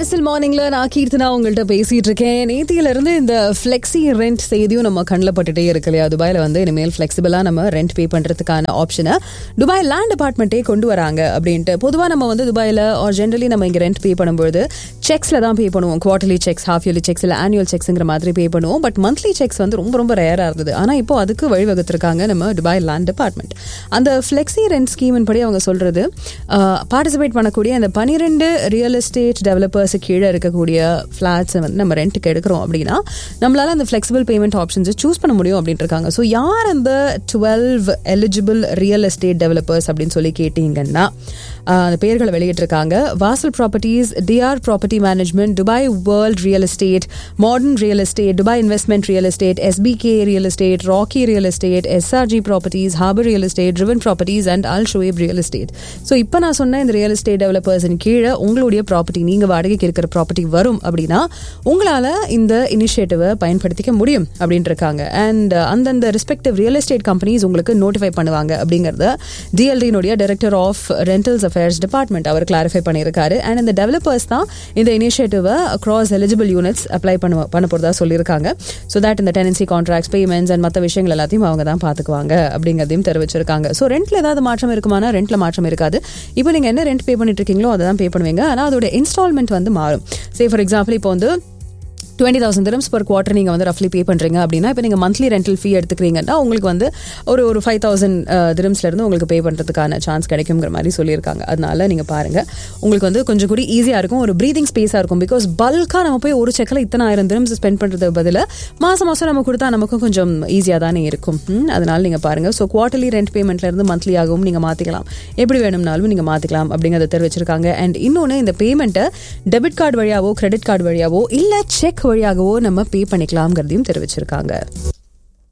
மெரிசல் மார்னிங்ல நான் கீர்த்தனா உங்கள்கிட்ட பேசிட்டு இருக்கேன் நேத்தியில இருந்து இந்த ஃபிளெக்ஸி ரெண்ட் செய்தியும் நம்ம கண்ணில் பட்டுட்டே இருக்கு இல்லையா துபாயில வந்து இனிமேல் ஃபிளெக்சிபிளா நம்ம ரெண்ட் பே பண்றதுக்கான ஆப்ஷனை துபாய் லேண்ட் டிபார்ட்மெண்ட்டே கொண்டு வராங்க அப்படின்ட்டு பொதுவாக நம்ம வந்து துபாயில ஆர் ஜென்ரலி நம்ம இங்க ரெண்ட் பே பண்ணும்போது செக்ஸ்ல தான் பே பண்ணுவோம் quarterly cheques half yearly cheques இல்லை ஆனுவல் செக்ஸ்ங்கிற மாதிரி பே பண்ணுவோம் பட் மந்த்லி செக்ஸ் வந்து ரொம்ப ரொம்ப ரேரா இருந்தது ஆனா இப்போ அதுக்கு வழிவகுத்திருக்காங்க நம்ம துபாய் லேண்ட் டிபார்ட்மெண்ட் அந்த ஃபிளெக்ஸி ரெண்ட் ஸ்கீமின் படி அவங்க சொல்றது பார்ட்டிசிபேட் பண்ணக்கூடிய அந்த பனிரெண்டு ரியல் எஸ்டேட் டெவலப்பர்ஸ் கீழே இருக்கக்கூடிய ஃபிளாட்ஸை வந்து நம்ம ரெண்ட்டுக்கு எடுக்கிறோம் அப்படின்னா நம்மளால அந்த ஃபிளெக்சிபிள் பேமெண்ட் ஆப்ஷன்ஸை சூஸ் பண்ண முடியும் அப்படின்ட்டு இருக்காங்க ஸோ யார் அந்த twelve eligible real estate developers அப்படின்னு சொல்லி கேட்டீங்கன்னா ஆஹ், அந்த பெயர்களை வெளியிட்டிருக்காங்க Wasl Properties DR Property Management Dubai World Real Estate Modern Real Estate Dubai Investment Real Estate SPK Real Estate Rocky Real Estate SRG Properties Harbor Real Estate Driven Properties and Al Shoaib Real Estate so இப்போ நான் சொன்ன இந்த real estate டெவலப்பர்ஸின் கீழே உங்களுடைய property நீங்க வாடகைக்கு இருக்கிற property வரும் அப்படின்னா உங்களால இந்த இனிஷியேட்டிவை பயன்படுத்திக்க முடியும் அப்படின்ட்டு இருக்காங்க அண்ட் அந்தந்த ரெஸ்பெக்டிவ் ரியல் எஸ்டேட் கம்பெனிஸ் உங்களுக்கு நோட்டிஃபை பண்ணுவாங்க அப்படிங்கறத டிஎல்டினுடைய director of rentals affairs department அவர் கிளாரிஃபை பண்ணியிருக்காரு அண்ட் இந்த டெவலப்பர்ஸ் தான் இந்த இனிஷியேட்டிவை அக்ராஸ் எலிஜிபிள் யூனிட்ஸ் அப்ளை பண்ண பண்ண போறதா சொல்லியிருக்காங்க ஸோ தட் இந்த டெனன்சி கான்ட்ராக்ட்ஸ் பேமெண்ட்ஸ் அண்ட் மற்ற விஷயங்கள் எல்லாத்தையும் அவங்க தான் பார்த்துக்குவாங்க அப்படிங்கிறதையும் தெரிவிச்சிருக்காங்க ஸோ ரெண்ட்ல ஏதாவது மாற்றம் இருக்குமானா ரெண்ட்ல மாற்றம் இருக்காது இப்போ நீங்க என்ன ரெண்ட் பே பண்ணிட்டு இருக்கீங்களோ அதை தான் பே பண்ணுவீங்க ஆனால் அதோட இன்ஸ்டால்மெண்ட் வந்து மாறும் சே ஃபார் எக்ஸாம்பிள் இப்போ வந்து twenty thousand dirhams per quarter நீங்கள் வந்து ரஃப்லி பே பண்ணுறீங்க அப்படின்னா இப்போ நீங்கள் மந்த்லி ரெண்டல் ஃபீ எடுத்துக்கிறீங்கன்னா உங்களுக்கு வந்து ஒரு ஒரு ஃபைவ் தௌசண்ட் திரம்ஸ்லேருந்து உங்களுக்கு பே பண்ணுறதுக்கான சான்ஸ் கிடைக்குங்கிற மாதிரி சொல்லியிருக்காங்க அதனால நீங்கள் பாருங்கள் உங்களுக்கு வந்து கொஞ்சம் கூட ஈஸியாக இருக்கும் ஒரு ப்ரீதிங் ஸ்பேஸாக இருக்கும் பிகாஸ் பல்காக நம்ம போய் ஒரு செக்கில் இத்தனை ஆயிரம் திரம்ஸ் ஸ்பெண்ட் பண்ணுறதுக்கு பதிலாக மாதம் மாதம் நம்ம கொடுத்தா நமக்கும் கொஞ்சம் ஈஸியாக தானே இருக்கும் ம், அதனால நீங்கள் பாருங்கள் ஸோ குவார்ட்டர்லி ரெண்ட் பேமெண்ட்லேருந்து மந்த்லி ஆகவும் நீங்கள் மாற்றிக்கலாம் எப்படி வேணும்னாலும் நீங்கள் மாற்றிக்கலாம் அப்படிங்கிறத தெரிவிச்சிருக்காங்க அண்ட் இன்னொன்று இந்த பேமெண்ட்டை டெபிட் கார்டு வழியாவோ கிரெடிட் கார்டு வழியாவோ இல்லை செக் வழியாகவோ நம்ம பே பண்ணிக்கலாம்ங்கிறதையும் தெரிவிச்சிருக்காங்க